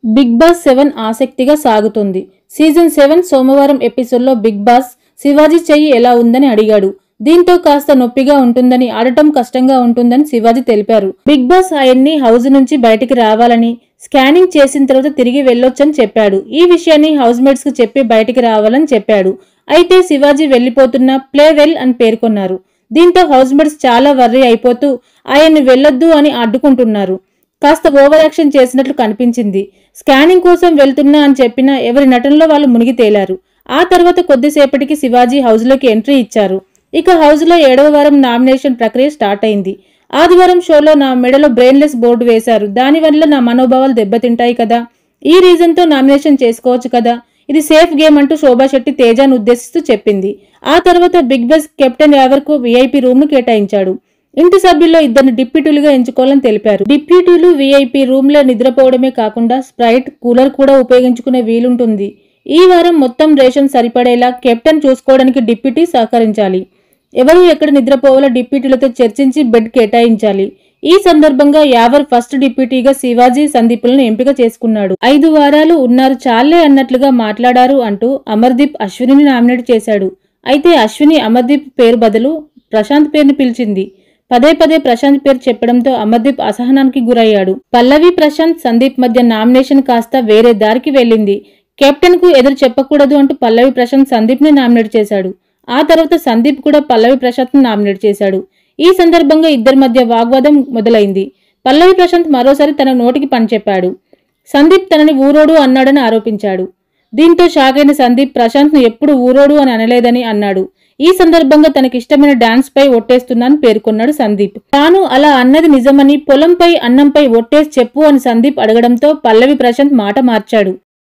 big boss seven ఆసక్తిగా సాగుతుంది season seven సోమవారం ఎపిసోడ్లో బిగ్ బాస్ శివాజీ చెయ్యి ఎలా ఉందని అడిగాడు దీంతో కాస్త నొప్పిగా ఉంటుందని ఆడటం కష్టంగా ఉంటుందని శివాజీ తెలిపారు బిగ్ బాస్ ఆయన్ని హౌస్ నుంచి బయటికి రావాలని స్కానింగ్ చేసిన తర్వాత తిరిగి వెళ్ళొచ్చని చెప్పాడు ఈ విషయాన్ని హౌస్ మేట్స్ కు చెప్పి బయటికి రావాలని చెప్పాడు అయితే శివాజీ వెళ్లిపోతున్న ప్లే వెల్ అని పేర్కొన్నారు దీంతో హౌస్ మేట్స్ చాలా వర్రీ అయిపోతూ ఆయన్ని వెళ్ళొద్దు అని అడ్డుకుంటున్నారు కాస్త ఓవర్ యాక్షన్ చేసినట్లు కనిపించింది స్కానింగ్ కోసం వెళ్తున్నా అని చెప్పినా ఎవరి నటనలో వాళ్ళు మునిగి తేలారు ఆ తర్వాత కొద్దిసేపటికి శివాజీ హౌస్లోకి ఎంట్రీ ఇచ్చారు ఇక హౌస్లో ఏడవ వారం నామినేషన్ ప్రక్రియ స్టార్ట్ అయింది ఆదివారం షోలో నా మెడలో బ్రెయిన్లెస్ బోర్డు వేశారు దానివల్ల నా మనోభావాలు దెబ్బతింటాయి కదా ఈ రీజన్తో నామినేషన్ చేసుకోవచ్చు కదా ఇది సేఫ్ గేమ్ అంటూ శోభా శెట్టి తేజాను ఉద్దేశిస్తూ చెప్పింది ఆ తర్వాత బిగ్ బాస్ కెప్టెన్ యావర్కు వీఐపీ రూమ్ ను కేటాయించాడు ఇంటి సభ్యుల్లో ఇద్దరిని డిప్యూటీలుగా ఎంచుకోవాలని తెలిపారు డిప్యూటీలు వీఐపీ రూమ్ లో నిద్రపోవడమే కాకుండా స్ప్రైట్ కూలర్ కూడా ఉపయోగించుకునే వీలుంటుంది ఈ వారం మొత్తం రేషన్ సరిపడేలా కెప్టెన్ చూసుకోవడానికి డిప్యూటీ సహకరించాలి ఎవరు ఎక్కడ నిద్రపోవాలో డిప్యూటీలతో చర్చించి బెడ్ కేటాయించాలి ఈ సందర్భంగా యావర్ ఫస్ట్ డిప్యూటీగా శివాజీ సందీపులను ఎంపిక చేసుకున్నాడు ఐదు వారాలు ఉన్నారు చాలే అన్నట్లుగా మాట్లాడారు అంటూ అమర్దీప్ అశ్వినిని నామినేట్ చేశాడు అయితే అశ్విని అమర్దీప్ పేరు బదులు ప్రశాంత్ పేరుని పిలిచింది పదే పదే ప్రశాంత్ పేరు చెప్పడంతో అమర్దీప్ అసహనానికి గురయ్యాడు పల్లవి ప్రశాంత్ సందీప్ మధ్య నామినేషన్ కాస్త వేరే దారికి వెళ్ళింది కెప్టెన్ కు ఎదురు చెప్పకూడదు అంటూ పల్లవి ప్రశాంత్ సందీప్ ని నామినేట్ చేశాడు ఆ తర్వాత సందీప్ కూడా పల్లవి ప్రశాంత్ ని నామినేట్ చేశాడు ఈ సందర్భంగా ఇద్దరి మధ్య వాగ్వాదం మొదలైంది పల్లవి ప్రశాంత్ మరోసారి తన నోటికి పని చెప్పాడు సందీప్ తనని ఊరోడు అన్నాడని ఆరోపించాడు దీంతో షాక్ అయిన సందీప్ ప్రశాంత్ ను ఎప్పుడు ఊరోడు అని అనలేదని అన్నాడు ఈ సందర్భంగా తనకిష్టమైన డాన్స్ పై ఒట్టేస్తున్నాను పేర్కొన్నాడు సందీప్ తాను అలా అన్నది నిజమని పొలంపై అన్నంపై ఒట్టేసి చెప్పు అని సందీప్ అడగడంతో పల్లవి ప్రశాంత్ మాట మార్చాడు